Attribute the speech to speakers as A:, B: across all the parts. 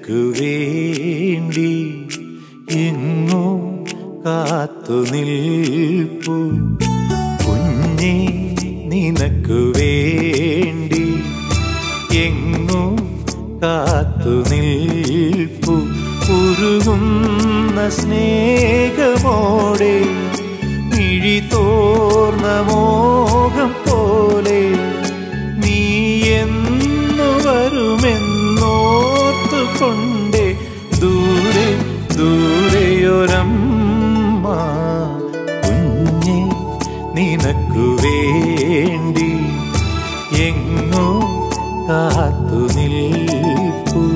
A: നിനക്കു വേണ്ടി എങ്ങോ കാത്തു നിൽപ്പു കുഞ്ഞേ നിനക്കു വേണ്ടി എങ്ങോ കാത്തു നിൽപ്പു ഉരുകുന്ന സ്നേഹമോടെ മിഴി തോർന്ന മോഹം പോലെ നീ എന്നു വരുമെന്നോർത്തുകൊണ്ടേ ദൂരെ ദൂരെയൊരമ്മ കുഞ്ഞെ നിനക്കു വേണ്ടി എങ്ങോ കാത്തു നിൽപ്പൂ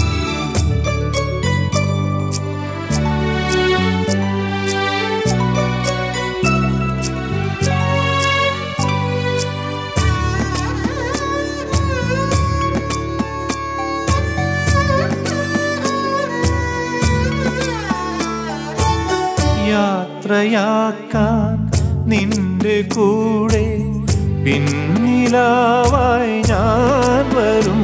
A: യാത്രയാക്കാൻ നിന്റെ കൂടെ പിന്നിലാവായി ഞാൻ വരും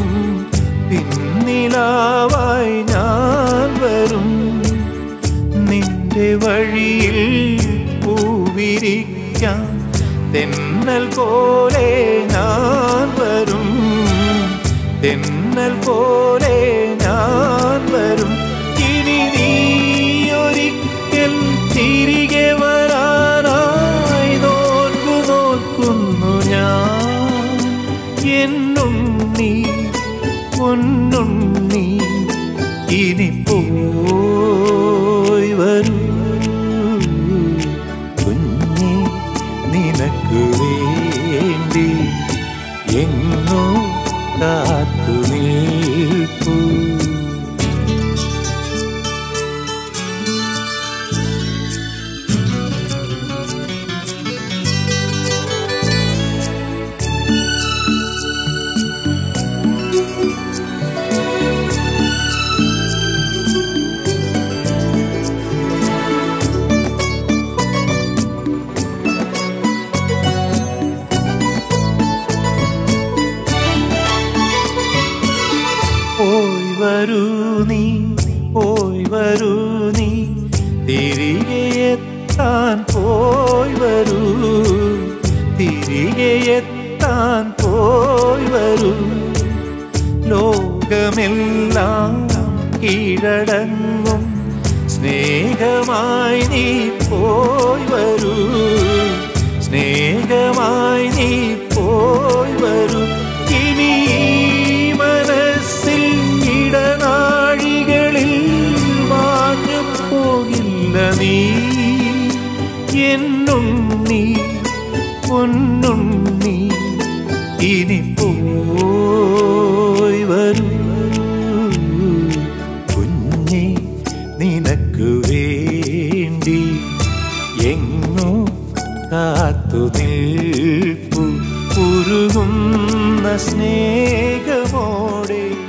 A: പിന്നിലാവായി ഞാൻ വരും നിന്റെ വഴിയിൽ പൂവിരിക്കാം തെന്നൽ പോലെ ഞാൻ വരും തെന്നൽ പോലെ ഞാൻ വരും ഇനി നീ ഒരിക്കൽ തിരികെ വരാനായി നോക്കു നോക്കുന്നു ഞാൻ എന്നുണ്ണി പൊന്നുണ്ണി ഇനി പോയി വരൂ കുഞ്ഞെ നിനക്കു വേണ്ടി എങ്ങോ കാത്തു നിൽപ്പൂ പോയി വരൂ നീ പോയി വരൂ നീ തിരികെ എത്താൻ പോയി വരൂ തിരികെ എത്താൻ പോയി വരൂ ലോകമെല്ലാം കീഴടങ്ങും സ്നേഹമായി നീ പോയി വരൂ സ്നേഹമായി നീ പോയി വരൂ ഇനി ഈ മനസ്സിൽ ഇടനാഴികളിൽ മാഞ്ഞു പോകില്ല നീ എന്നുണ്ണി പൊന്നുണ്ണി ഇനി പോയി വരൂ കുഞ്ഞെ നിനക്കു വേണ്ടി എങ്ങോ കാത്തു നിൽപ്പു ഉരുകുന്ന സ്നേഹമോടെ